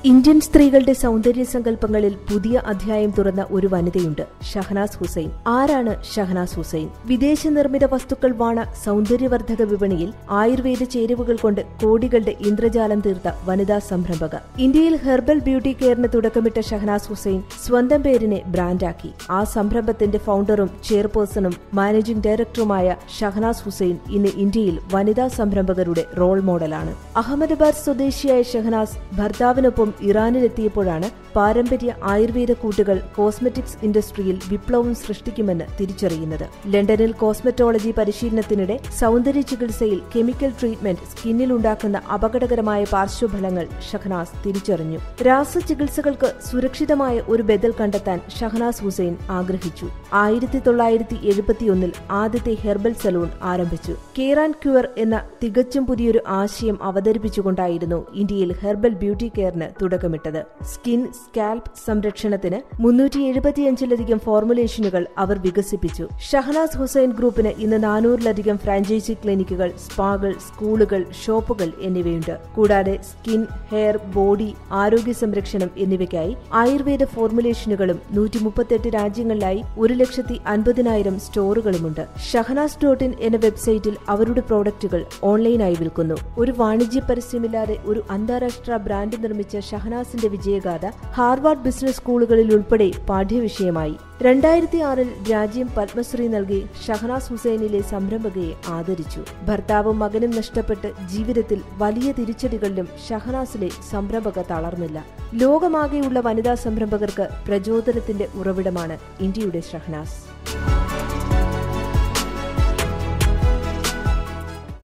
Indian സ്ത്രീകളുടെ സൗന്ദര്യ സങ്കല്പങ്ങളിൽ പുതിയ അധ്യായം തുറന്ന ഒരു വനിതയുണ്ട് ഷഹനാസ് ഹുസൈൻ ആരാണ് ഷഹനാസ് ഹുസൈൻ വിദേശ നിർമ്മിത വസ്തുക്കൾ വാണ സൗന്ദര്യവർദ്ധക വിപണിയിൽ ആയുർവേദ ചേരുവകൾ കൊണ്ട് കോടികളുടെ ഇന്ദ്രജാലം തീർത്ത വനിതാ സംരംഭക ഇന്ത്യയിൽ ഹെർബൽ ബ്യൂട്ടി കെയറിന് തുടക്കമിട്ട ഷഹനാസ് ഹുസൈൻ സ്വന്തം പേരിനെ ബ്രാൻഡാക്കി ആ സംരംഭത്തിന്റെ ഫൗണ്ടറും ചെയർപേഴ്സണും മാനേജിംഗ് ഡയറക്ടറുമായ ഷഹനാസ് ഹുസൈൻ ഇന്ന് ഇന്ത്യയിൽ വനിതാ സംരംഭകരുടെ റോൾ മോഡലാണ് അഹമ്മദാബാദ് സ്വദേശിയായ ഷഹനാസ് ഭർത്താവിനൊപ്പം ഇറാനിലെത്തിയപ്പോഴാണ് പാരമ്പര്യ ആയുർവേദ കൂട്ടുകൾ കോസ്മെറ്റിക്സ് ഇൻഡസ്ട്രിയിൽ വിപ്ലവം സൃഷ്ടിക്കുമെന്ന് തിരിച്ചറിയുന്നത് ലണ്ടനിൽ കോസ്മെറ്റോളജി പരിശീലനത്തിനിടെ സൗന്ദര്യ ചികിത്സയിൽ കെമിക്കൽ ട്രീറ്റ്മെന്റ് സ്കിന്നിൽ ഉണ്ടാക്കുന്ന അപകടകരമായ പാർശ്വഫലങ്ങൾ ഷഹനാസ് തിരിച്ചറിഞ്ഞു രാസചികിത്സകൾക്ക് സുരക്ഷിതമായ ഒരു ബദൽ കണ്ടെത്താൻ ഷഹനാസ് ഹുസൈൻ ആഗ്രഹിച്ചു ആയിരത്തി തൊള്ളായിരത്തി എഴുപത്തിയൊന്നിൽ ആദ്യത്തെ ഹെർബൽ സലൂൺ ആരംഭിച്ചു കെയർ ആൻഡ് ക്യൂർ എന്ന തികച്ചും പുതിയൊരു ആശയം അവതരിപ്പിച്ചുകൊണ്ടായിരുന്നു ഇന്ത്യയിൽ ഹെർബൽ ബ്യൂട്ടി കെയറിന് തുടക്കമിട്ടത് സ്കിൻ സ്കാൽപ് സംരക്ഷണത്തിന് മുന്നൂറ്റി എഴുപത്തിയഞ്ചിലധികം ഫോർമുലേഷനുകൾ അവർ വികസിപ്പിച്ചു ഷഹനാസ് ഹുസൈൻ ഗ്രൂപ്പിന് ഇന്ന് നാനൂറിലധികം ഫ്രാഞ്ചൈസി ക്ലിനിക്കുകൾ സ്പാകൾ സ്കൂളുകൾ ഷോപ്പുകൾ എന്നിവയുണ്ട് കൂടാതെ സ്കിൻ ഹെയർ ബോഡി ആരോഗ്യ സംരക്ഷണം എന്നിവയ്ക്കായി ആയുർവേദ ഫോർമുലേഷനുകളും നൂറ്റി മുപ്പത്തെട്ട് രാജ്യങ്ങളിലായി ഒരു ലക്ഷത്തി അൻപതിനായിരം സ്റ്റോറുകളുമുണ്ട് ഷഹനാസ് ഡോട്ട് ഇൻ എന്ന വെബ്സൈറ്റിൽ അവരുടെ പ്രോഡക്റ്റുകൾ ഓൺലൈനായി വിൽക്കുന്നു ഒരു വാണിജ്യ പരസ്യമില്ലാതെ ഒരു അന്താരാഷ്ട്ര ബ്രാൻഡ് നിർമ്മിച്ച ഷഹനാസിന്റെ വിജയഗാഥ ഹാർവാർഡ് ബിസിനസ് സ്കൂളുകളിൽ ഉൾപ്പെടെ പാഠ്യവിഷയമായി രണ്ടായിരത്തി ആറിൽ രാജ്യം പത്മശ്രീ നൽകി ഷഹനാസ് ഹുസൈനിലെ സംരംഭകയെ ആദരിച്ചു ഭർത്താവും മകനും നഷ്ടപ്പെട്ട് ജീവിതത്തിൽ വലിയ തിരിച്ചടികളിലും ഷഹനാസിലെ സംരംഭക തളർന്നില്ല ലോകമാകെയുള്ള വനിതാ സംരംഭകർക്ക് പ്രചോദനത്തിന്റെ ഉറവിടമാണ് ഇന്ത്യയുടെ ഷഹനാസ്